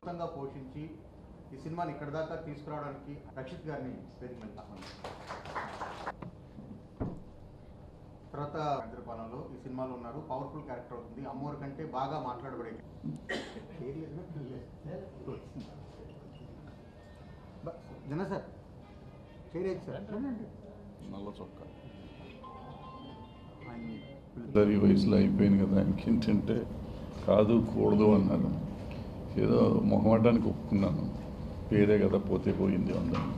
అద్భుతంగా పోషించి ఈ సినిమాని ఇక్కడ దాకా తీసుకురావడానికి రక్షిత్ గారిని వేదిక మీద ఆహ్వానిస్తున్నాను. తర్వాత చంద్రపాలెంలో ఈ సినిమాలో ఉన్నారు పవర్ఫుల్ క్యారెక్టర్ అవుతుంది అమ్మోరు కంటే బాగా మాట్లాడబడే బ- జన సార్ చేయలేదు సార్ రండి. నల్ల చొక్కా ఆయన్ని పిలు- సరే ఈ వయసులో అయిపోయింది కదా ఆయనకి ఏంటంటే కాదు కూడదు అన్నారు ఏదో మొహమాటానికి ఒప్పుకున్నాను పేరే కదా పోతే పోయింది అందరం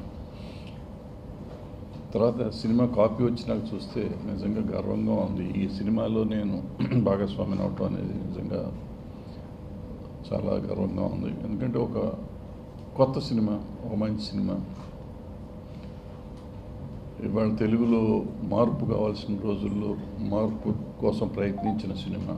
తర్వాత సినిమా కాపీ వచ్చి నాకు చూస్తే నిజంగా గర్వంగా ఉంది ఈ సినిమాలో నేను భాగస్వామిని అవటం అనేది నిజంగా చాలా గర్వంగా ఉంది ఎందుకంటే ఒక కొత్త సినిమా ఒక మంచి సినిమా ఇవాళ తెలుగులో మార్పు కావాల్సిన రోజుల్లో మార్పు కోసం ప్రయత్నించిన సినిమా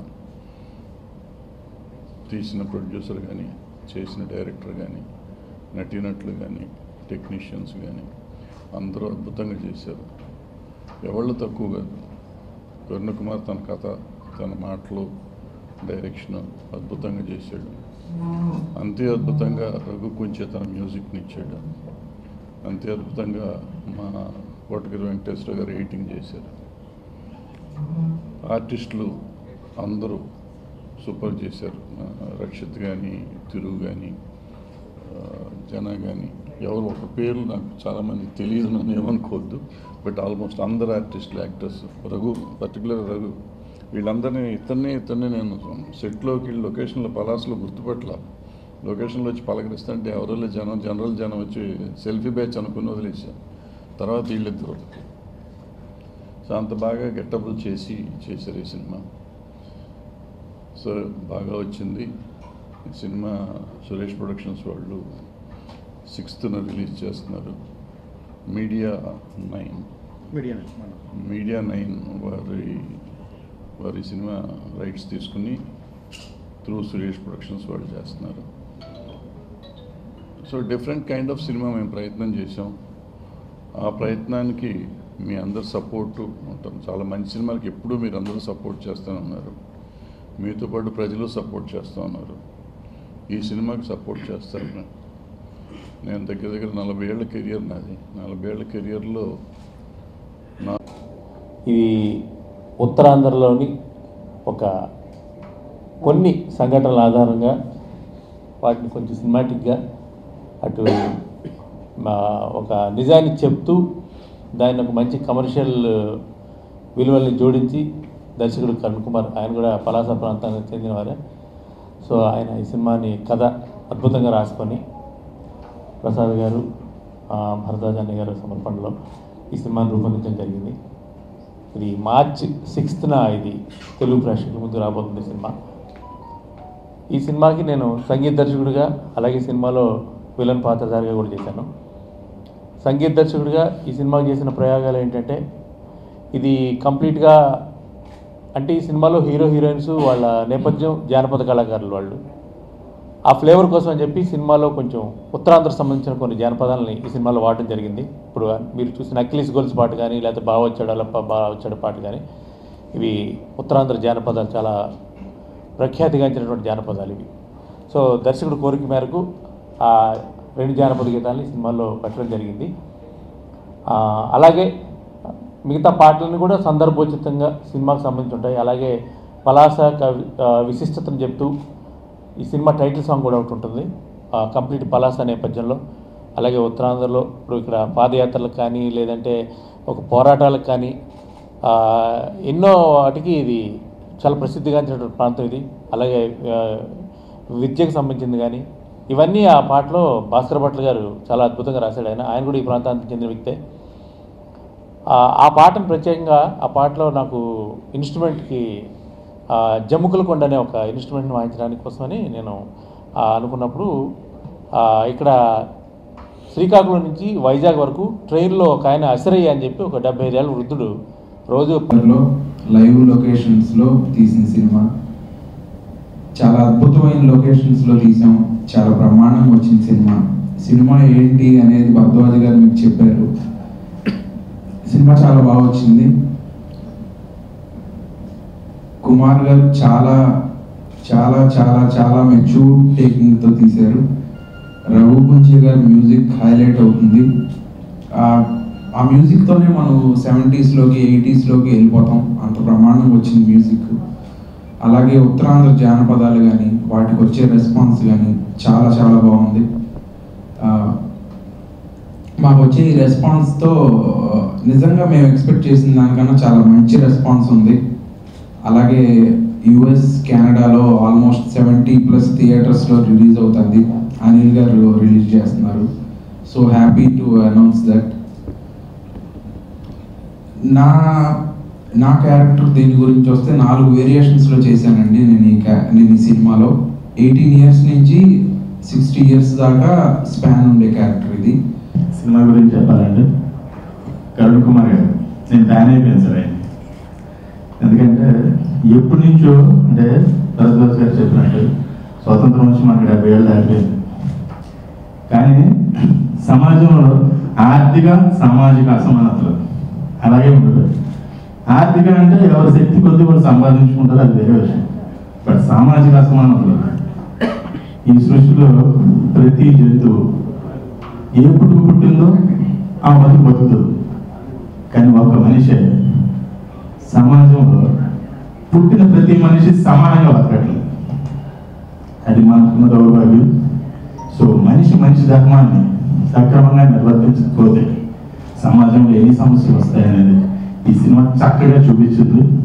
తీసిన ప్రొడ్యూసర్ కానీ చేసిన డైరెక్టర్ కానీ నటీనటులు కానీ టెక్నీషియన్స్ కానీ అందరూ అద్భుతంగా చేశారు ఎవళ్ళు తక్కువ కాదు కరుణ కుమార్ తన కథ తన మాటలు డైరెక్షన్ అద్భుతంగా చేశాడు అంతే అద్భుతంగా రఘు కొంచెం తన మ్యూజిక్ని ఇచ్చాడు అంతే అద్భుతంగా మా కోటగిరి వెంకటేశ్వర గారు ఎడిటింగ్ చేశారు ఆర్టిస్టులు అందరూ సూపర్ చేశారు ఆ, రక్షిత్ కానీ తిరుగు కానీ జన కానీ ఎవరు ఒక పేరు నాకు చాలామంది తెలియదు నన్ను ఏమనుకోవద్దు బట్ ఆల్మోస్ట్ అందరు ఆర్టిస్టులు యాక్టర్స్ రఘు పర్టికులర్ రఘు వీళ్ళందరినీ ఇతన్ని ఇతన్ని నేను సెట్లోకి వెళ్ళి లొకేషన్లో పలాస్లో గుర్తుపట్ల లొకేషన్లో వచ్చి పలకరిస్తుంటే ఎవరో జనం జనరల్ జనం వచ్చి సెల్ఫీ బ్యాచ్ అనుకుని వదిలేసాను తర్వాత వీళ్ళిద్దరు సో అంత బాగా గెట్టబుల్ చేసి చేశారు ఈ సినిమా సో బాగా వచ్చింది ఈ సినిమా సురేష్ ప్రొడక్షన్స్ వాళ్ళు సిక్స్త్న రిలీజ్ చేస్తున్నారు మీడియా నైన్ మీడియా నుంచి మనం మీడియా నైన్ వారి వారి సినిమా రైట్స్ తీసుకుని త్రూ సురేష్ ప్రొడక్షన్స్ వాళ్ళు చేస్తున్నారు so different kind of cinema మేము ప్రయత్నం చేసాం ఆ ప్రయత్నానికి మీ అందరు సపోర్టు ఉంటాం చాలా మంచి సినిమాలకి ఎప్పుడూ మీరు అందరూ సపోర్ట్ చేస్తూనే ఉన్నారు మీతో పాటు ప్రజలు సపోర్ట్ చేస్తూ ఉన్నారు ఈ సినిమాకి సపోర్ట్ చేస్తారు నేను. నేను దగ్గర దగ్గర నలభై ఏళ్ళ కెరియర్ నాది నలభై ఏళ్ళ కెరియర్లో నా ఇది ఉత్తరాంధ్రలోని ఒక కొన్ని సంఘటనల ఆధారంగా వాటిని కొంచెం సినిమాటిక్గా అటు మా ఒక నిజాన్ని చెప్తూ దాన్ని ఒక మంచి కమర్షియల్ విలువల్ని జోడించి దర్శకుడు కరుణ్ కుమార్ ఆయన కూడా పలాస ప్రాంతానికి చెందినవారే సో ఆయన ఈ సినిమాని కథ అద్భుతంగా రాసుకొని ప్రసాద్ గారు ఆ, భరద్వాజ్ అన్నయ్య గారు సమర్పణలో ఈ సినిమాని రూపొందించడం జరిగింది ఇది మార్చ్ సిక్స్త్న ఇది తెలుగు ప్రేక్షకుల ముందు రాబోతుంది సినిమా ఈ సినిమాకి నేను సంగీత దర్శకుడిగా అలాగే సినిమాలో విలన్ పాత్రధారిగా కూడా చేశాను సంగీత దర్శకుడిగా ఈ సినిమాకి చేసిన ప్రయోగాలు ఏంటంటే ఇది కంప్లీట్గా అంటే ఈ సినిమాలో హీరో హీరోయిన్స్ వాళ్ళ నేపథ్యం జానపద కళాకారులు వాళ్ళు ఆ ఫ్లేవర్ కోసం అని చెప్పి సినిమాలో కొంచెం ఉత్తరాంధ్రకు సంబంధించిన కొన్ని జానపదాలని ఈ సినిమాలో వాడటం జరిగింది ఇప్పుడు మీరు చూసిన అఖిలీస్ గోల్స్ పాట కానీ లేకపోతే బావ వచ్చాడు అల్లప్ప బావ వచ్చాడు పాట కానీ ఇవి ఉత్తరాంధ్ర జానపదాలు చాలా ప్రఖ్యాతిగాంచినటువంటి జానపదాలు ఇవి సో దర్శకుడు కోరిక మేరకు ఆ రెండు జానపద గీతాలని ఈ సినిమాలో పెట్టడం జరిగింది ఆ, అలాగే మిగతా పాటలను కూడా సందర్భోచితంగా సినిమాకు సంబంధించి ఉంటాయి అలాగే పలాస కవి ఆ, విశిష్టతను చెప్తూ ఈ సినిమా టైటిల్ సాంగ్ కూడా ఒకటి ఉంటుంది ఆ, కంప్లీట్ పలాస నేపథ్యంలో అలాగే ఉత్తరాంధ్రలో ఇప్పుడు ఇక్కడ పాదయాత్రలకు కానీ లేదంటే ఒక పోరాటాలకు కానీ ఆ, ఎన్నో వాటికి ఇది చాలా ప్రసిద్ధిగాంచినటువంటి ప్రాంతం ఇది అలాగే ఆ, విద్యకు సంబంధించింది కానీ ఇవన్నీ ఆ పాటలో భాస్కర్ భట్ల గారు చాలా అద్భుతంగా రాశాడు ఆయన ఆయన కూడా ఈ ప్రాంతానికి చెందిన వ్యక్తే ఆ- ఆ పాటను ప్రత్యేకంగా ఆ పాటలో నాకు ఇన్స్ట్రుమెంట్కి ఆ, జమ్ముకుల కొండ అనే ఒక ఇన్స్ట్రుమెంట్ని వాయించడానికి కోసమని నేను ఆ, అనుకున్నప్పుడు ఆ, ఇక్కడ శ్రీకాకుళం నుంచి వైజాగ్ వరకు ట్రైన్లో ఒక ఆయన అసరయ్య అని చెప్పి ఒక డెబ్బై ఐదేళ్ళ వృద్ధుడు రోజు లో లైవ్ లొకేషన్స్ లో తీసిన సినిమా చాలా అద్భుతమైన లొకేషన్స్ లో తీసాం చాలా బ్రహ్మాండంగా వచ్చిన సినిమా సినిమా ఏంటి అనేది భరద్వాజ్ గారు మీకు చెప్పారు సినిమా చాలా బాగా వచ్చింది కుమార్ గారు చాలా చాలా చాలా చాలా మెచ్యూర్ టేకింగ్ తో తీశారు రఘు పుంచే గారి మ్యూజిక్ హైలైట్ అవుతుంది ఆ- ఆ మ్యూజిక్తోనే మనం సెవెంటీస్లోకి ఎయిటీస్లోకి వెళ్ళిపోతాం అంత బ్రహ్మాండంగా వచ్చింది మ్యూజిక్ అలాగే ఉత్తరాంధ్ర జానపదాలు కానీ వాటికి వచ్చే రెస్పాన్స్ కానీ చాలా చాలా బాగుంది ఆ, మాకు వచ్చే ఈ రెస్పాన్స్తో నిజంగా మేము ఎక్స్పెక్ట్ చేసిన దానికన్నా చాలా మంచి రెస్పాన్స్ ఉంది అలాగే యుఎస్ కెనడాలో ఆల్మోస్ట్ సెవెంటీ ప్లస్ థియేటర్స్లో రిలీజ్ అవుతుంది అనిల్ గారు రిలీజ్ చేస్తున్నారు so happy to announce that నా నా క్యారెక్టర్ దీని గురించి వస్తే నాలుగు వేరియేషన్స్లో చేశానండి నేను ఈ క్యా నేను ఈ సినిమాలో ఎయిటీన్ ఇయర్స్ నుంచి సిక్స్టీ ఇయర్స్ దాకా స్పాన్ ఉండే క్యారెక్టర్ ఇది సినిమా గురించి చెప్పాలంటే కరుణ్ కుమార్ గారు నేను ఫ్యాన్ అయిపోయాను సార్ ఆయన ఎందుకంటే ఎప్పటి నుంచో అంటే భరద్వాజ్ గారు చెప్పినట్టు స్వతంత్రం వచ్చి మనకి డెబ్బై ఏళ్ళు దాటిపోయింది కానీ సమాజంలో ఆర్థిక సామాజిక అసమానతలు అలాగే ఉండదు ఆర్థిక అంటే ఎవరి శక్తి కొద్ది వాళ్ళు సంపాదించుకుంటారు అది వేరే విషయం బట్ సామాజిక అసమానతలు ఈ సృష్టిలో ప్రతి జంతువు ఏ పుట్టుకు పుట్టిందో ఆ బతుకు బతుకుతుంది కానీ ఒక మనిషి సమాజంలో పుట్టిన ప్రతి మనిషి సమానంగా బతకట్లేదు అది మనకున్న దౌర్భాగ్యం సో మనిషి మనిషి ధర్మాన్ని సక్రమంగా నిర్వర్తించకపోతే సమాజంలో ఎన్ని సమస్యలు వస్తాయనేది ఈ సినిమా చక్కగా చూపించింది